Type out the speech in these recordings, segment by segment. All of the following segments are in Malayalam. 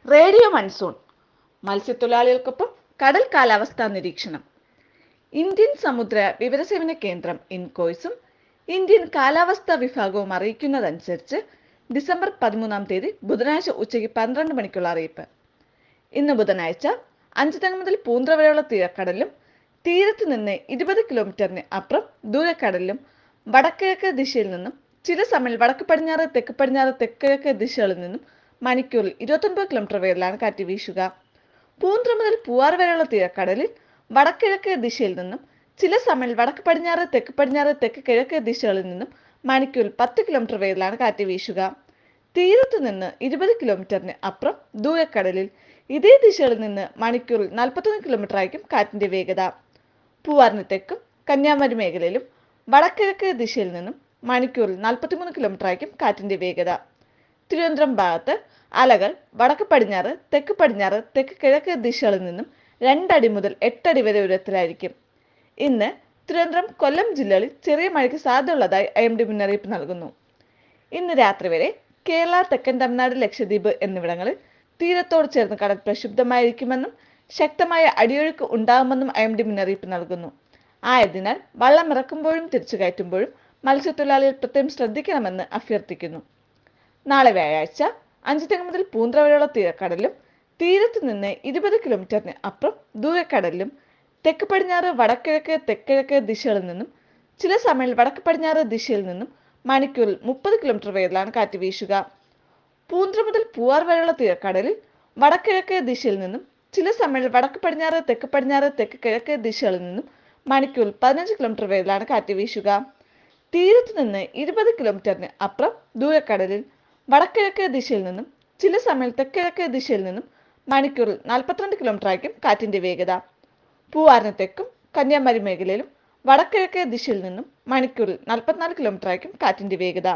റേഡിയോ മൺസൂൺ മത്സ്യത്തൊഴിലാളികൾക്കൊപ്പം കടൽ കാലാവസ്ഥാ നിരീക്ഷണം ഇന്ത്യൻ സമുദ്ര വിവരസേവന കേന്ദ്രം ഇൻകോയ്സും ഇന്ത്യൻ കാലാവസ്ഥാ വിഭാഗവും അറിയിക്കുന്നതനുസരിച്ച് ഡിസംബർ പതിമൂന്നാം തീയതി ബുധനാഴ്ച ഉച്ചയ്ക്ക് പന്ത്രണ്ട് മണിക്കുള്ള അറിയിപ്പ് ഇന്ന് ബുധനാഴ്ച അഞ്ചുതങ്ങ മുതൽ പൂന്ത്ര വരെയുള്ള തീരക്കടലിലും തീരത്ത് നിന്ന് ഇരുപത് കിലോമീറ്ററിന് അപ്പുറം ദൂരക്കടലിലും വടക്കിഴക്ക് ദിശയിൽ നിന്നും ചില സമയം വടക്ക് പടിഞ്ഞാറ് തെക്ക് പടിഞ്ഞാറ് തെക്കിഴക്ക് ദിശകളിൽ നിന്നും മണിക്കൂറിൽ ഇരുപത്തൊൻപത് കിലോമീറ്റർ വേഗത്തിലാണ് കാറ്റ് വീശുക പൂന്ത്ര മുതൽ പൂവാർ വരെയുള്ള തീരക്കടലിൽ വടക്കിഴക്ക് ദിശയിൽ നിന്നും ചില സമയം വടക്ക് പടിഞ്ഞാറ് തെക്ക് പടിഞ്ഞാറ് തെക്ക് കിഴക്ക് ദിശകളിൽ നിന്നും മണിക്കൂറിൽ പത്ത് കിലോമീറ്റർ വേഗത്തിലാണ് കാറ്റ് വീശുക തീരത്ത് നിന്ന് ഇരുപത് കിലോമീറ്ററിന് അപ്പുറം ദൂരക്കടലിൽ ഇതേ ദിശകളിൽ നിന്ന് മണിക്കൂറിൽ നാൽപ്പത്തൊന്ന് കിലോമീറ്റർ ആയിരിക്കും കാറ്റിന്റെ വേഗത പൂവാറിന് തെക്കും കന്യാകുമാരി മേഖലയിലും വടക്കിഴക്ക് ദിശയിൽ നിന്നും മണിക്കൂറിൽ നാൽപ്പത്തിമൂന്ന് കിലോമീറ്റർ ആയിരിക്കും കാറ്റിന്റെ വേഗത തിരുവനന്തപുരം ഭാഗത്ത് അലകൾ വടക്ക് പടിഞ്ഞാറ് തെക്ക് പടിഞ്ഞാറ് തെക്ക് കിഴക്ക് ദിശകളിൽ നിന്നും രണ്ടടി മുതൽ എട്ടടി വരെ ഉയരത്തിലായിരിക്കും ഇന്ന് തിരുവനന്തപുരം കൊല്ലം ജില്ലകളിൽ ചെറിയ മഴയ്ക്ക് സാധ്യതയുള്ളതായി ഐ എം ഡി മുന്നറിയിപ്പ് നൽകുന്നു ഇന്ന് രാത്രി വരെ കേരള തെക്കൻ തമിഴ്നാട് ലക്ഷദ്വീപ് എന്നിവിടങ്ങളിൽ തീരത്തോട് ചേർന്ന് കടൽ പ്രക്ഷുബ്ധമായിരിക്കുമെന്നും ശക്തമായ അടിയൊഴുക്ക് ഉണ്ടാകുമെന്നും ഐ എം ഡി മുന്നറിയിപ്പ് നൽകുന്നു ആയതിനാൽ വള്ളം ഇറക്കുമ്പോഴും തിരിച്ചു കയറ്റുമ്പോഴും മത്സ്യത്തൊഴിലാളികൾ പ്രത്യേകം ശ്രദ്ധിക്കണമെന്ന് അഭ്യർത്ഥിക്കുന്നു നാളെ വ്യാഴാഴ്ച അഞ്ചുതെങ്ങ് മുതൽ പൂന്ത്ര വരെയുള്ള തീരക്കടലിലും തീരത്ത് നിന്ന് ഇരുപത് കിലോമീറ്ററിന് അപ്പുറം ദൂരക്കടലിലും തെക്ക് പടിഞ്ഞാറ് വടക്കിഴക്ക് തെക്കിഴക്ക് ദിശകളിൽ നിന്നും ചില സമയം വടക്ക് പടിഞ്ഞാറ് ദിശയിൽ നിന്നും മണിക്കൂറിൽ മുപ്പത് കിലോമീറ്റർ വേഗത്തിലാണ് കാറ്റ് വീശുക പൂന്ത്ര മുതൽ പൂവാർ വരെയുള്ള തീരക്കടലിൽ വടക്കിഴക്ക് ദിശയിൽ നിന്നും ചില സമയം വടക്ക് പടിഞ്ഞാറ് തെക്ക് പടിഞ്ഞാറ് തെക്ക് കിഴക്ക് ദിശകളിൽ നിന്നും മണിക്കൂറിൽ പതിനഞ്ച് കിലോമീറ്റർ വേഗത്തിലാണ് കാറ്റ് വീശുക തീരത്ത് നിന്ന് ഇരുപത് കിലോമീറ്ററിന് അപ്പുറം ദൂരക്കടലിൽ വടക്കിഴക്ക് ദിശയിൽ നിന്നും ചില സമയം തെക്കിഴക്ക് ദിശയിൽ നിന്നും മണിക്കൂറിൽ നാൽപ്പത്തിരണ്ട് കിലോമീറ്റർ ആയിരിക്കും കാറ്റിന്റെ വേഗത പൂവാറിന് തെക്കും കന്യാകുമാരി മേഖലയിലും വടക്കിഴക്ക് ദിശയിൽ നിന്നും മണിക്കൂറിൽ നാൽപ്പത്തിനാല് കിലോമീറ്റർ ആയിരിക്കും കാറ്റിന്റെ വേഗത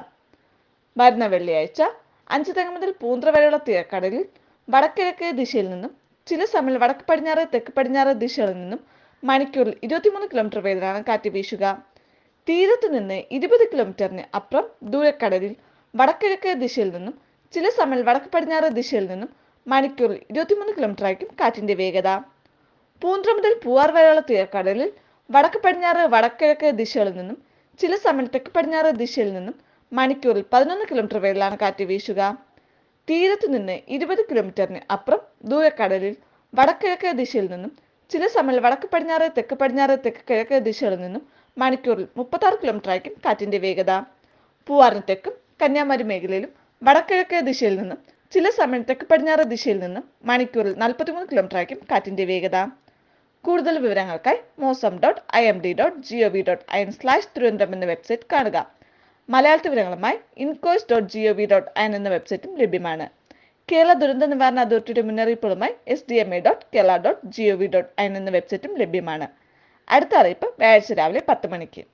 വരുന്ന വെള്ളിയാഴ്ച അഞ്ച് തെങ്ങ് മുതൽ പൂന്ത്ര വരെയുള്ള തീരക്കടലിൽ വടക്കിഴക്ക് ദിശയിൽ നിന്നും ചില സമയം വടക്ക് പടിഞ്ഞാറ് തെക്ക് പടിഞ്ഞാറ് ദിശകളിൽ നിന്നും മണിക്കൂറിൽ ഇരുപത്തിമൂന്ന് കിലോമീറ്റർ വേഗത്തിലാണ് കാറ്റ് വീശുക തീരത്ത് നിന്ന് ഇരുപത് കിലോമീറ്ററിന് അപ്പുറം ദൂരക്കടലിൽ വടക്കിഴക്ക് ദിശയിൽ നിന്നും ചില സമയം വടക്ക് പടിഞ്ഞാറ് ദിശയിൽ നിന്നും മണിക്കൂറിൽ ഇരുപത്തിമൂന്ന് കിലോമീറ്റർ ആയിരിക്കും കാറ്റിന്റെ വേഗത പൂന്ത്ര മുതൽ പൂവാർ വരെയുള്ള തീരക്കടലിൽ വടക്ക് പടിഞ്ഞാറ് വടക്കിഴക്ക് ദിശകളിൽ നിന്നും ചില സമയം തെക്ക് പടിഞ്ഞാറ് ദിശയിൽ നിന്നും മണിക്കൂറിൽ പതിനൊന്ന് കിലോമീറ്റർ വേഗത്തിലാണ് കാറ്റ് വീശുക തീരത്ത് നിന്ന് ഇരുപത് കിലോമീറ്ററിന് അപ്പുറം ദൂരക്കടലിൽ വടക്കിഴക്ക് ദിശയിൽ നിന്നും ചില സമയം വടക്ക് പടിഞ്ഞാറ് തെക്ക് പടിഞ്ഞാറ് തെക്ക് കിഴക്ക് ദിശകളിൽ നിന്നും മണിക്കൂറിൽ മുപ്പത്താറ് കിലോമീറ്റർ ആയിരിക്കും കാറ്റിന്റെ വേഗത പൂവാറിന് തെക്കും കന്യാകുമാരി മേഖലയിലും വടക്കിഴക്ക് ദിശയിൽ നിന്നും ചില സമയം തെക്ക് പടിഞ്ഞാറ് ദിശയിൽ നിന്നും മണിക്കൂറിൽ നാൽപ്പത്തിമൂന്ന് കിലോമീറ്റർ ആയിരിക്കും കാറ്റിന്റെ വേഗത കൂടുതൽ വിവരങ്ങൾക്കായി Mausam dot I M D dot G O V dot I N slash Thiruvananthapuram എന്ന വെബ്സൈറ്റ് കാണുക മലയാളത്തിൽ വിവരങ്ങളുമായി INCOIS dot G O V dot I N എന്ന വെബ്സൈറ്റും ലഭ്യമാണ് കേരള ദുരന്ത നിവാരണ അതോറിറ്റിയുടെ മുന്നറിയിപ്പുകളുമായി S D M A dot Kerala dot G O V dot I N എന്ന വെബ്സൈറ്റും ലഭ്യമാണ് അടുത്ത അറിയിപ്പ് വ്യാഴാഴ്ച രാവിലെ പത്ത് മണിക്ക്